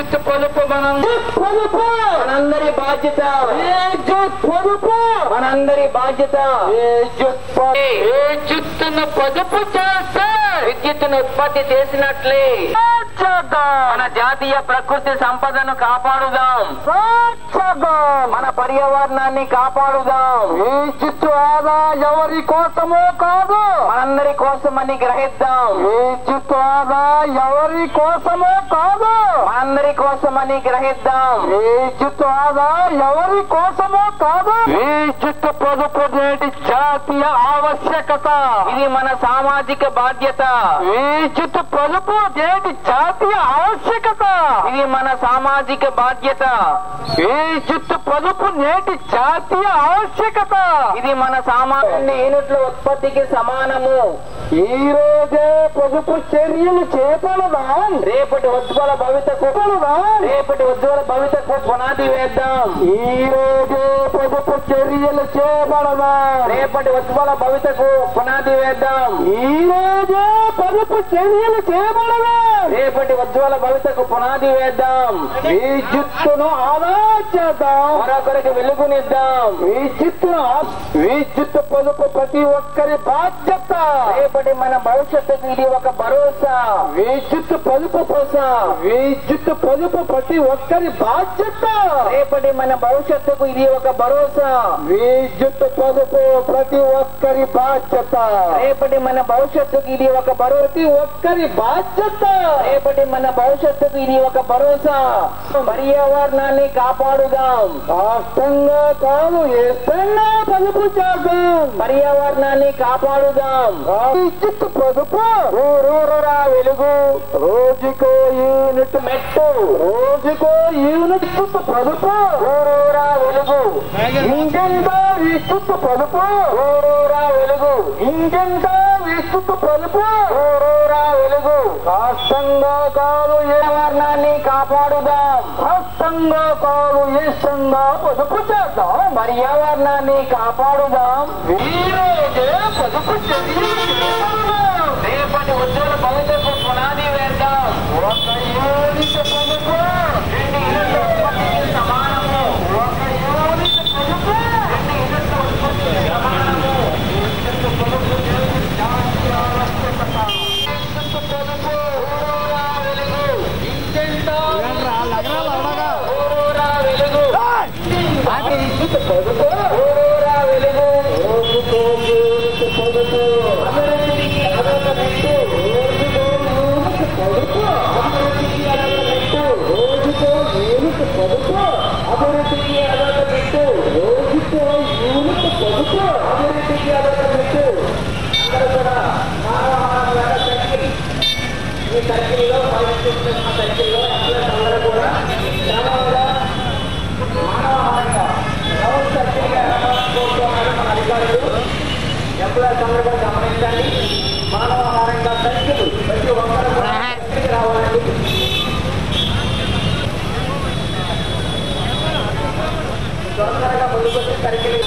విద్యుత్ పొదుపు మనం పొదుపు మనందరి బాధ్యత విద్యుత్ పొదుపు మనందరి బాధ్యత విద్యుత్ పొదుపు విద్యుత్తును పొదుపు చేస్తే విద్యుత్తును ఉత్పత్తి చేసినట్లే మన జాతీయ ప్రకృతి సంపదను కాపాడుదాం మన పర్యావరణాన్ని కాపాడుదాం విద్యుత్ ఆదా ఎవరి కోసమో కాదు మనందరి కోసమని గ్రహిద్దాం విద్యుత్ ఆదా ఎవరి కోసమో కాదు మనందరి కోసమని గ్రహిద్దాం విద్యుత్ ఆదా ఎవరి కోసమో కాదు విద్యుత్ పొదుపు నేటి జాతీయ ఆవశ్యకత ఇది మన సామాజిక బాధ్యత విద్యుత్ పొదుపు నేటి జాతీయ ఆవశ్యకత ఇది మన సామాజిక బాధ్యత విద్యుత్ పొదుపు నేటి జాతీయ ఆవశ్యకత ఇది మన సామాన్య యూనిట్ల ఉత్పత్తికి సమానము ఈ రోజే పొదుపు చర్యలు చేపడదాం రేపటి ఉజ్వల భవితకు రేపటి ఉజ్వల భవితకు పునాది వేద్దాం ఈ రోజే పొదుపు చర్యలు చేపడదాం రేపటి ఉజ్వల భవితకు పునాది వేద్దాం ఈ రోజే పొదుపు చర్యలు చేపడదాం రేపటి ఉజ్వల భవితకు పునాది వేద్దాం విద్యుత్తును ఆదా చేద్దాం మరొకరికి వెలుగునిద్దాం విద్యుత్తును ఆ- విద్యుత్ పొదుపు ప్రతి ఒక్కరి బాధ్యత రేపటి మన భవిష్యత్తుకు ఇది ఒక భరోసా విద్యుత్ పొదుపు కోసం విద్యుత్ పొదుపు ప్రతి ఒక్కరి బాధ్యత రేపటి మన భవిష్యత్తుకు ఇది ఒక భరోసా విద్యుత్ పొదుపు ప్రతి ఒక్కరి బాధ్యత రేపటి మన భవిష్యత్తుకు ఇది ఒక భరోసా ప్రతి ఒక్కరి బాధ్యత రేపటి మన భవిష్యత్తుకు ఇది ఒక భరోసా పర్యావరణాన్ని కాపాడుదాం రాష్ట్రంగా కాదు ఇష్టంగా పొదుపు చేద్దాం పర్యావరణాన్ని కాపాడుదాం విద్యుత్ పొదుపు ఊరూరురా వెలుగు రోజుకో యూనిట్ మెట్టు రోజుకో యూనిట్ పొదుపు ఊరూరా వెలుగు ఇంకెంతో విద్యుత్ పొదుపు ఊరూరా వెలుగు ఇంకెంతో విద్యుత్ పొదుపు ఊరూరా వెలుగు రాష్ట్రంగా కాదు ఏ పర్యావరణాన్ని కాపాడుదాం రాష్ట్రంగా కాదు ఇష్టంగా పొదుపు చేద్దాం పర్యావరణాన్ని కాపాడుదాం ఈ రోజే పొదుపు చర్యలు చేపడదాం. రేపటి ఉజ్వల భవితకు పునాది వేద్దాం ఒక యూనిట్ పొదుపు రెండు యూనిట్ల ఉత్పత్తికి సమానము ఒక యూనిట్ పొదుపు రెండు యూనిట్ల ఉత్పత్తికి సమానము ఊరూరా వెలుగు ఊరూరా వెలుగు ఊరూరా వెలుగు రోజుకో యూనిట్ పొదుపు అభివృద్ధికి అదొక మెట్టు పొదుపు అభివృద్ధికి అదొక మెట్టు రోజుకో యూనిట్ పొదుపు అభివృద్ధికి అదొక మెట్టు రోజుకో యూనిట్ పొదుపు అభివృద్ధికి అదొక మెట్టు అందరూ కూడా మానవహారంగా సర్కిల్ ఈ సర్కిల్లో పనిచేస్తున్న సర్కిల్లో ఎంప్లాయ్ అందరూ కూడా క్రమంగా మానవహారంగా రౌండ్ సర్కిల్ గా కోరుతున్నారు మన అధికారులు ఎంప్లాయ్ అందరూ కూడా గమనించండి మానవహారంగా సర్కిల్ ప్రతి ఒక్కరు కూడా సర్కిల్కి రావాలండి తొందరగా ముందుకొచ్చి సర్కిల్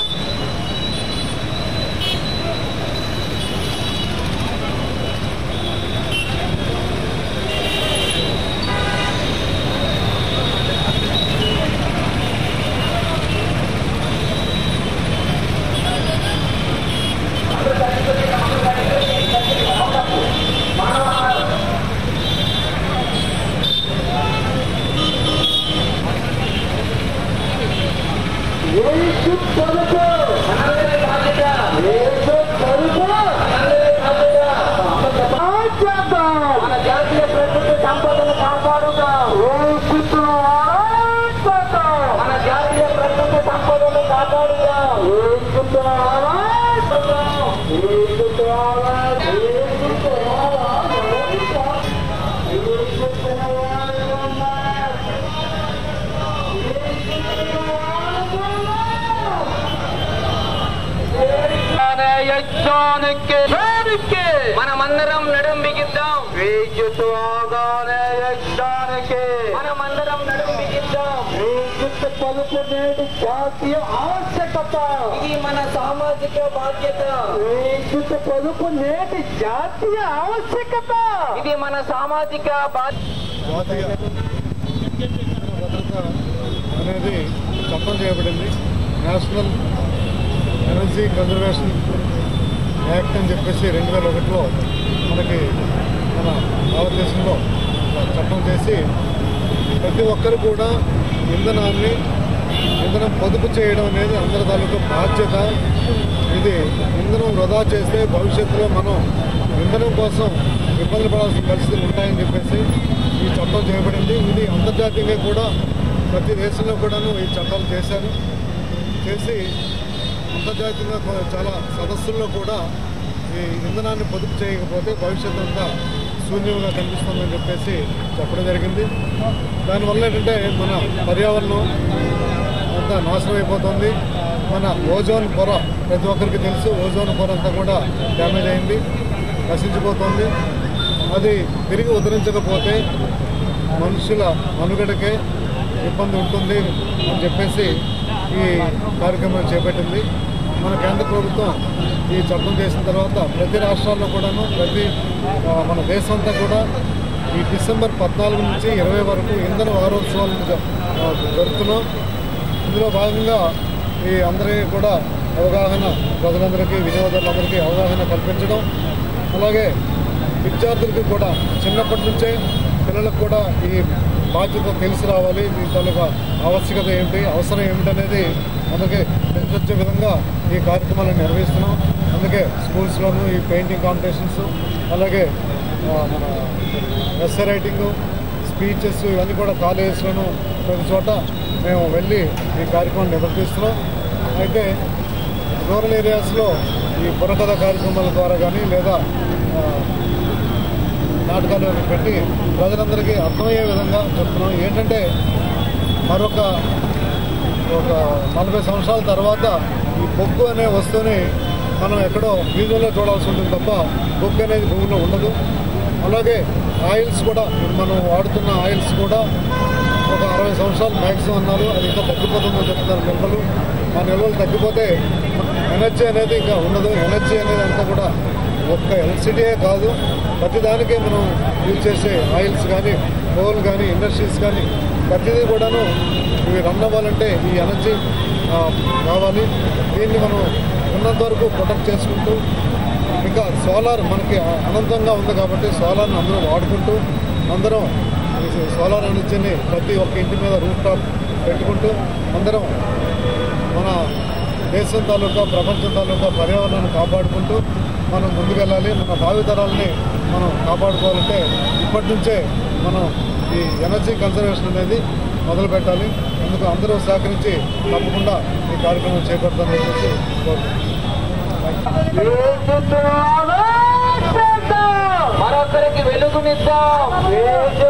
విద్యుత్ పొదుపు మనందరి బాధ్యత విద్యుత్ పొదుపు మనందరి బాధ్యత చేద్దాం మన జాతీయ ప్రకృతి సంపదను కాపాడుదాం విద్యుత్తును ఆరాధిద్దాం. మన జాతీయ ప్రకృతి సంపదను కాపాడుదాం విద్యుత్తును ఆరాధిద్దాం. విద్యుత్తు ఆరాధ- విద్యుత్తు ఆరాధిద్దాం. విద్యుత్తును ఆరాధిద్దాం. విద్యుత్తును ఆరాధిద్దాం. యజ్ఞానికి వేదికే మనమందరం నడుం బిగిద్దాం విద్యుత్ ఆగానే యజ్ఞానికి మనమందరం నడుం బిగిద్దాం విద్యుత్ పొదుపు నేటి జాతీయ ఆవశ్యకత ఇది మన సామాజిక బాధ్యత విద్యుత్ పొదుపు నేటి జాతీయ ఆవశ్యకత ఇది మన సామాజిక బాధ్యత నేషనల్ ఎనర్జీ కన్జర్వేషన్ యాక్ట్ అని చెప్పేసి రెండు వేల ఒకటిలో మనకి మన భారతదేశంలో ఒక చట్టం చేసి ప్రతి ఒక్కరు కూడా ఇంధనాన్ని ఇంధనం పొదుపు చేయడం అనేది అందరి తాలూకు బాధ్యత ఇది ఇంధనం వృధా చేస్తే భవిష్యత్తులో మనం ఇంధనం కోసం ఇబ్బందులు పడాల్సిన పరిస్థితులు ఉంటాయని చెప్పేసి ఈ చట్టం చేయబడింది ఇది అంతర్జాతీయంగా కూడా ప్రతి దేశంలో కూడాను ఈ చట్టాలు చేశారు చేసి అంతర్జాతీయంగా కొ- చాలా సదస్సుల్లో కూడా ఈ ఇంధనాన్ని పొదుపు చేయకపోతే భవిష్యత్తు అంతా శూన్యంగా కనిపిస్తుందని చెప్పేసి చెప్పడం జరిగింది దానివల్ల ఏంటంటే మన పర్యావరణం అంతా నాశనం అయిపోతుంది మన ఓజోన్ పొర ప్రతి ఒక్కరికి తెలుసు ఓజోన్ పొర అంతా కూడా డ్యామేజ్ అయింది నశించిపోతుంది అది తిరిగి ఉద్ధరించకపోతే మనుషుల మనుగడకే ఇబ్బంది ఉంటుంది అని చెప్పేసి ఈ కార్యక్రమం చేపట్టింది మన కేంద్ర ప్రభుత్వం ఈ చట్టం చేసిన తర్వాత ప్రతి రాష్ట్రాల్లో కూడాను ప్రతి ఆ, మన దేశం అంతా కూడా ఈ డిసెంబర్ పద్నాలుగు నుంచి ఇరవై వరకు ఇంధన వారోత్సవాలను జ- ఆ, జరుపుతున్నాం ఇందులో భాగంగా ఈ అందరికీ కూడా అవగాహన ప్రజలందరికీ వినియోగదారులందరికీ అవగాహన కల్పించడం అలాగే విద్యార్థులకి కూడా చిన్నప్పటి నుంచే పిల్లలకు కూడా ఈ బాధ్యత తెలిసి రావాలి దీని తాలూకా ఆవశ్యకత ఏంటి అవసరం ఏమిటనేది అందుకే తెలిసొచ్చే విధంగా ఈ కార్యక్రమాలను నిర్వహిస్తున్నాం అందుకే స్కూల్స్లోనూ ఈ పెయింటింగ్ కాంపిటీషన్స్ అలాగే ఆ, మన ఎస్ఏ రైటింగ్ స్పీచెస్ ఇవన్నీ కూడా కాలేజెస్లోనూ ప్రతి చోట మేము వెళ్ళి ఈ కార్యక్రమం నిర్వర్తిస్తున్నాం అయితే రూరల్ ఏరియాస్లో ఈ బుర్రకథ కార్యక్రమాల ద్వారా కానీ లేదా ఆ, నాటకాలు అవి పెట్టి ప్రజలందరికీ అర్థమయ్యే విధంగా చెప్తున్నాం ఏంటంటే మరొక ఒక నలభై సంవత్సరాల తర్వాత ఈ బొగ్గు అనే వస్తువుని మనం ఎక్కడో వీధుల్లో చూడాల్సి ఉంటుంది తప్ప బొగ్గు అనేది భూమిలో ఉండదు అలాగే ఆయిల్స్ కూడా మనం వాడుతున్న ఆయిల్స్ కూడా ఒక అరవై సంవత్సరాలు మ్యాక్సిమం అన్నారు అది ఇంకా తగ్గిపోతుందని చెప్తున్నారు నిల్వలు ఆ నిల్వలు తగ్గిపోతే ఎనర్జీ అనేది ఇంకా ఉండదు ఎనర్జీ అనేది అంతా కూడా ఒక్క ఎలక్ట్రిసిటీయే కాదు ప్రతిదానికే మనం యూజ్ చేసే ఆయిల్స్ కానీ కోల్ కానీ ఇండస్ట్రీస్ కానీ ప్రతిదీ కూడాను ఇవి రన్ అవ్వాలంటే ఈ ఎనర్జీ ఆ, కావాలి దీన్ని మనం ఉన్నంత వరకు ప్రొటెక్ట్ చేసుకుంటూ ఇంకా సోలార్ మనకి అనంతంగా ఉంది కాబట్టి సోలార్ని అందరూ వాడుకుంటూ అందరం ఈ సోలార్ ఎనర్జీని ప్రతి ఒక్క ఇంటి మీద రూఫ్ టాప్ పెట్టుకుంటూ అందరం మన దేశం తాలూకా ప్రపంచం తాలూకా పర్యావరణాన్ని కాపాడుకుంటూ మనం ముందుకెళ్ళాలి మన భావితరాలని మనం కాపాడుకోవాలంటే ఇప్పటి నుంచే మనం ఈ ఎనర్జీ కన్సర్వేషన్ అనేది మొదలు పెట్టాలి అందుకు అందరూ సహకరించి తప్పకుండా ఈ కార్యక్రమం చేపడతామని చెప్పేసి కోరుతున్నాను మరొకరికి వెలుగునిద్దాం